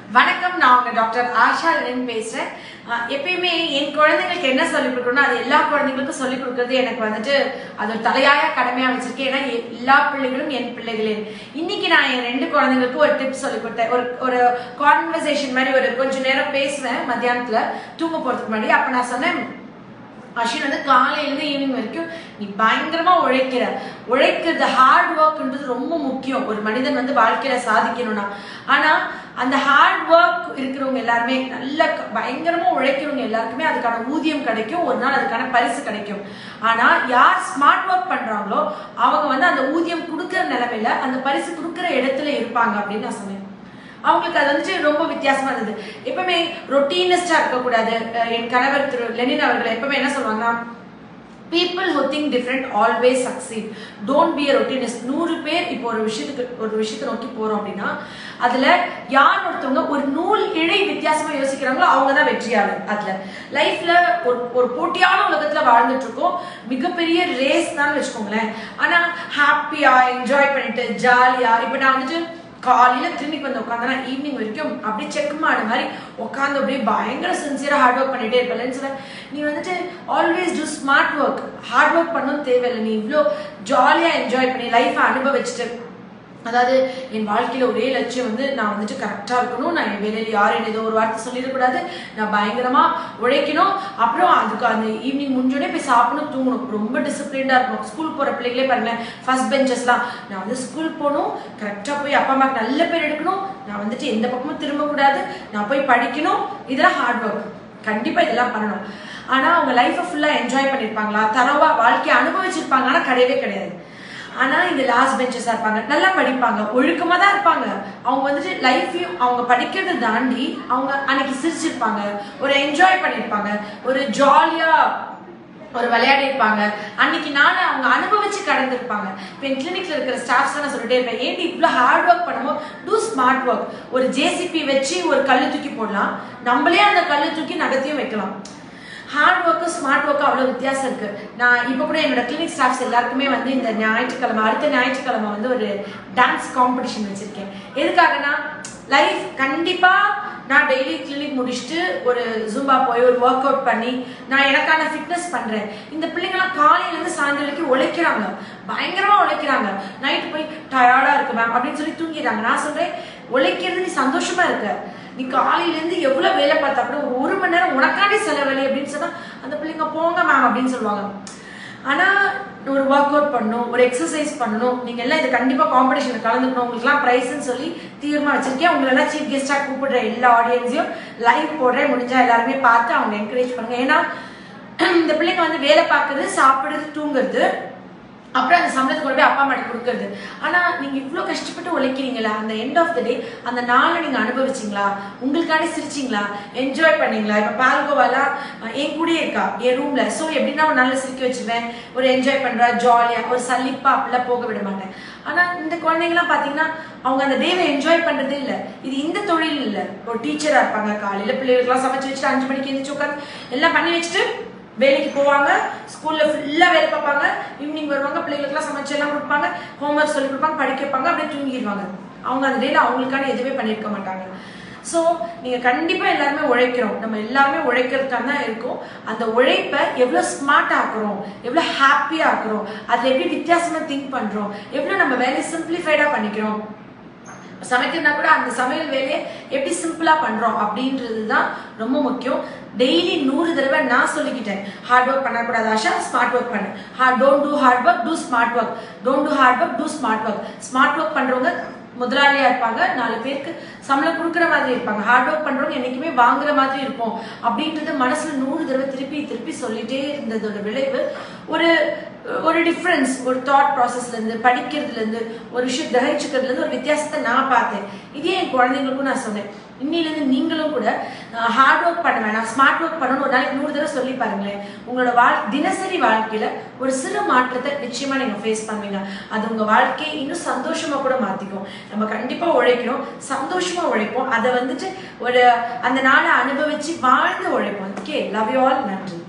வணக்கம் நான் உங்க டாக்டர் ஆஷா லெனின் பேசுறேன் அஹ் எப்பயுமே என் குழந்தைங்களுக்கு என்ன சொல்லிக் கொடுக்கணும் அது எல்லா குழந்தைங்களுக்கும் சொல்லிக் கொடுக்கறது எனக்கு வந்துட்டு அது ஒரு தலையாய கடமையா வச்சிருக்கேன் ஏன்னா எ- எல்லா பிள்ளைகளும் என் பிள்ளைகளே இன்னைக்கு நான் என் ரெண்டு குழந்தைங்களுக்கு ஒரு டிப்ஸ் சொல்லி கொடுத்தேன் ஒரு ஒரு கான்வர்சேஷன் மாதிரி ஒரு கொஞ்ச நேரம் பேசுவேன் மத்தியானத்துல தூங்க போறதுக்கு முன்னாடி அப்ப நான் சொன்னேன் அஸ்வின் வந்து காலையிலேருந்து ஈவினிங் வரைக்கும் நீ பயங்கரமா உழைக்கிற உழைக்கிறது ஹார்ட் ஒர்க்ன்றது ரொம்ப முக்கியம் ஒரு மனிதன் வந்து வாழ்க்கையில சாதிக்கணும்னா ஆனா அந்த ஹார்ட் ஒர்க் இருக்கிறவங்க எல்லாருமே நல்ல க- பயங்கரமா உழைக்கிறவங்க எல்லாருக்குமே அதுக்கான ஊதியம் கிடைக்கும் ஒரு நாள் அதுக்கான பரிசு கிடைக்கும் ஆனா யார் ஸ்மார்ட் ஒர்க் பண்றாங்களோ அவங்க வந்து அந்த ஊதியம் கொடுக்குற நிலைமையில அந்த பரிசு கொடுக்குற இடத்துல இருப்பாங்க அப்படின்னு நான் சொன்னேன் அவங்களுக்கு அது வந்துட்டு ரொம்ப வித்தியாசமா இருந்தது எப்பவுமே ரொட்டீனிஸ்டா இருக்கக்கூடாது அஹ் என் கணவர் திரு லெனின் அவர்கள் எப்பவுமே என்ன சொல்லுவாங்கன்னா people who think different always succeed don't be a routines நூறு பேர் இப்போ ஒரு விஷயத்துக்கு ஒரு விஷயத்தை நோக்கி போறோம் அப்படின்னா அதுல யார் ஒருத்தவங்க ஒரு நூல் இழை வித்தியாசமா யோசிக்கிறாங்களோ அவங்க தான் வெற்றியாளர் அதுல லைஃப்ல ஒரு ஒரு போட்டியான உலகத்துல வாழ்ந்துட்டு இருக்கோம் மிகப்பெரிய ரேஸ் தான் வச்சுக்கோங்களேன் ஆனா ஹாப்பியா என்ஜாய் பண்ணிட்டு ஜாலியா இப்ப நான் வந்துட்டு காலையில கிளினிக் வந்து உட்காந்தனா ஈவினிங் வரைக்கும் அப்படியே செக் மாடு மாதிரி உட்காந்து அப்படியே பயங்கர சின்சியரா ஹார்ட் ஒர்க் பண்ணிட்டே இருப்பேன் சொல்ல நீ வந்துட்டு always do smart work hard work பண்ணணும் தேவையில்லை நீ இவ்வளோ ஜாலியா என்ஜாய் பண்ணி லைஃப்பை அனுபவிச்சுட்டு அதாவது என் வாழ்க்கையில ஒரே லட்சியம் வந்து நான் வந்துட்டு கரெக்டா இருக்கணும் நான் என் வேலையில யாரும் என்ன ஏதோ ஒரு வார்த்தை சொல்லிடக்கூடாது நான் பயங்கரமா உழைக்கணும் அப்புறம் அதுக்கு அந்த ஈவினிங் முடிஞ்சோடனே போய் சாப்பிடணும் தூங்கணும் ரொம்ப டிசிப்ளின்டா இருக்கணும் ஸ்கூல் போற பிள்ளைகளே பாருங்களேன் ஃபர்ஸ்ட் பெஞ்சஸ்லாம் நான் வந்து ஸ்கூல் போகணும் கரெக்டா போய் அப்பா அம்மாக்கு நல்ல பேர் எடுக்கணும் நான் வந்துட்டு எந்த பக்கமும் திரும்பக்கூடாது நான் போய் படிக்கணும் இதெல்லாம் ஹார்ட் ஒர்க் கண்டிப்பா இதெல்லாம் பண்ணணும் ஆனா அவங்க லைஃப்பை ஃபுல்லா என்ஜாய் பண்ணிருப்பாங்களா தரவா வாழ்க்கையை அனுபவிச்சிருப்பாங்க ஆனா கிடையவே கிடையாது ஆனா இந்த லாஸ்ட் பெஞ்சஸா இருப்பாங்க நல்லா படிப்பாங்க ஒழுக்கமா தான் இருப்பாங்க அவங்க வந்துட்டு லைஃபையும் அவங்க படிக்கிறதை தாண்டி அவங்க அன்னைக்கு சிரிச்சிருப்பாங்க ஒரு என்ஜாய் பண்ணிருப்பாங்க ஒரு ஜாலியா ஒரு விளையாடி இருப்பாங்க அன்னைக்கு நாளை அவங்க அனுபவிச்சு கடந்திருப்பாங்க இப்போ என் கிளினிக்ல இருக்கிற ஸ்டாஃப்ஸ் நான் சொல்லிட்டே இருப்பேன் ஏன்டி இவ்வளோ ஹார்ட் ஒர்க் பண்ணுமோ டூ ஸ்மார்ட் ஒர்க் ஒரு ஜேசிபி வச்சு ஒரு கல்லு தூக்கி போடலாம் நம்மளே அந்த கல்லு தூக்கி நகர்த்தியும் வைக்கலாம் ஹார்ட் ஒர்க்கும் ஸ்மார்ட் ஒர்க்கும் அவ்வளோ வித்தியாசம் இருக்கு நான் இப்போ கூட என்னோட கிளினிக் ஸ்டாஃப்ஸ் எல்லாருக்குமே வந்து இந்த ஞாயிற்றுக்கிழமை அடுத்த ஞாயிற்றுக்கிழமை வந்து ஒரு டான்ஸ் காம்படிஷன் வச்சிருக்கேன் எதுக்காகனா லைஃப் கண்டிப்பா நான் டெய்லி கிளினிக் முடிச்சுட்டு ஒரு ஜூம்பா போய் ஒரு ஒர்க் அவுட் பண்ணி நான் எனக்கான ஃபிட்னஸ் பண்றேன் இந்த பிள்ளைங்கலாம் காலையில இருந்து சாயந்தரம் வரைக்கும் உழைக்கிறாங்க பயங்கரமா உழைக்கிறாங்க நைட்டு போய் டயர்டா இருக்கு மேம் அப்படின்னு சொல்லி தூங்கிடுறாங்க நான் சொல்றேன் உழைக்கிறது நீ சந்தோஷமா இருக்க நீ காலையில இருந்து எவ்வளவு வேலை பார்த்தா கூட ஒரு ஒரு மணி நேரம் உனக்காண்டி செலவழி அப்படின்னு சொன்னா அந்த பிள்ளைங்க போங்க மேம் அப்படின்னு சொல்லுவாங்க ஆனா ஒரு ஒர்க் அவுட் பண்ணணும் ஒரு எக்ஸசைஸ் பண்ணணும் நீங்க எல்லாம் இது கண்டிப்பா காம்படிஷன் கலந்துக்கணும் உங்களுக்குலாம் ப்ரைஸ்ன்னு சொல்லி தீவிரமா வச்சிருக்கேன் உங்களை எல்லாம் சீஃப் கெஸ்டா கூப்பிடுற எல்லா ஆடியன்ஸையும் லைவ் போடுறேன் முடிஞ்சா எல்லாருமே பார்த்து அவங்க என்கரேஜ் பண்ணுங்க ஏன்னா இந்த பிள்ளைங்க வந்து வேலை பார்க்குறது சாப்பிடுறது தூங்குறது அப்புறம் அந்த சம்பளத்தை கொண்டு போய் அப்பா அம்மாட்ட கொடுக்கறது ஆனா நீங்க இவ்வளவு கஷ்டப்பட்டு உழைக்கிறீங்களா அந்த எண்ட் ஆஃப் த டே அந்த நாளை நீங்க அனுபவிச்சீங்களா உங்களுக்காண்டி சிரிச்சீங்களா என்ஜாய் பண்ணீங்களா இப்ப பால்கோவாலாம் அஹ், என் கூடயே இருக்கா என் ரூம்ல சோ எப்படின்னா ஒரு நல்ல சிரிக்க வச்சிருவேன் ஒரு என்ஜாய் பண்றா ஜாலியா ஒரு சலிப்பா அப்படிலாம் போக விட மாட்டேன் ஆனா இந்த குழந்தைங்கலாம் பாத்தீங்கன்னா அவங்க அந்த டேவை என்ஜாய் பண்றதே இல்ல இது இந்த தொழில் இல்ல ஒரு டீச்சரா இருப்பாங்க காலையில பிள்ளைகளுக்குலாம் சமைச்சு வச்சுட்டு அஞ்சு மணிக்கு எந்திரிச்சு உட்காந்து எல்லாம் பண்ணி வச்சுட்டு வேலைக்கு போவாங்க ஸ்கூல்ல ஃபுல்லா வேலை பார்ப்பாங்க ஈவினிங் வருவாங்க பிள்ளைகளுக்குலாம் சமைச்சு எல்லாம் கொடுப்பாங்க ஹோம்ஒர்க் சொல்லி கொடுப்பாங்க படிக்க வைப்பாங்க அப்படியே தூங்கிடுவாங்க அவங்க அந்த டேல அவங்களுக்கான எதுவுமே பண்ணியிருக்க மாட்டாங்க ஸோ நீங்க கண்டிப்பா எல்லாருமே உழைக்கிறோம் நம்ம எல்லாருமே உழைக்கிறதுக்காக தான் இருக்கோம் அந்த உழைப்பை எவ்வளவு ஸ்மார்ட் ஆக்குறோம் எவ்வளவு ஹாப்பியா ஆக்குறோம் அதுல எப்படி வித்தியாசமா திங்க் பண்றோம் எவ்வளவு நம்ம வேலையை சிம்பிளிஃபைடா பண்ணிக்கிறோம் சமைக்கிறதுனா கூட அந்த சமையல் வேலையை எப்படி சிம்பிளா பண்றோம் அப்படின்றது தான் ரொம்ப முக்கியம் டெய்லி நூறு தடவை நான் சொல்லிக்கிட்டேன் ஹார்ட் ஒர்க் பண்ணக்கூடாது ஆஷா ஸ்மார்ட் ஒர்க் பண்ணு hard don't do hard work do smart work don't do hard work do smart work smart work பண்றவங்க முதலாளியா இருப்பாங்க நாலு பேருக்கு சம்பளம் கொடுக்குற மாதிரி இருப்பாங்க ஹார்ட் ஒர்க் பண்றவங்க என்னைக்குமே வாங்குற மாதிரி இருப்போம் அப்படின்றது மனசுல நூறு தடவை திருப்பி திருப்பி சொல்லிட்டே இருந்ததோட விளைவு ஒரு ஒரு டிஃப்ரென்ஸ் ஒரு தாட் ப்ராசஸ்ல இருந்து படிக்கிறதுல இருந்து ஒரு விஷயம் கிரகிச்சுக்கிறதுல இருந்து ஒரு வித்தியாசத்தை நான் பார்த்தேன் இதே என் குழந்தைங்களுக்கும் நான் சொன்னேன் இன்னிலிருந்து நீங்களும் கூட ஹார்ட் ஒர்க் பண்ண வேணாம் ஸ்மார்ட் ஒர்க் பண்ணணும் ஒரு நாளைக்கு நூறு தடவை சொல்லி பாருங்களேன் உங்களோட வாழ் தினசரி வாழ்க்கையில ஒரு சிறு மாற்றத்தை நிச்சயமா நீங்க ஃபேஸ் பண்ணுவீங்க அது உங்க வாழ்க்கையை இன்னும் சந்தோஷமா கூட மாத்திக்கும் நம்ம கண்டிப்பா உழைக்கணும் சந்தோஷமா உழைப்போம் அதை வந்துட்டு ஒரு அந்த நாளை அனுபவிச்சு வாழ்ந்து உழைப்போம் ஓகே லவ் யூ ஆல் நன்றி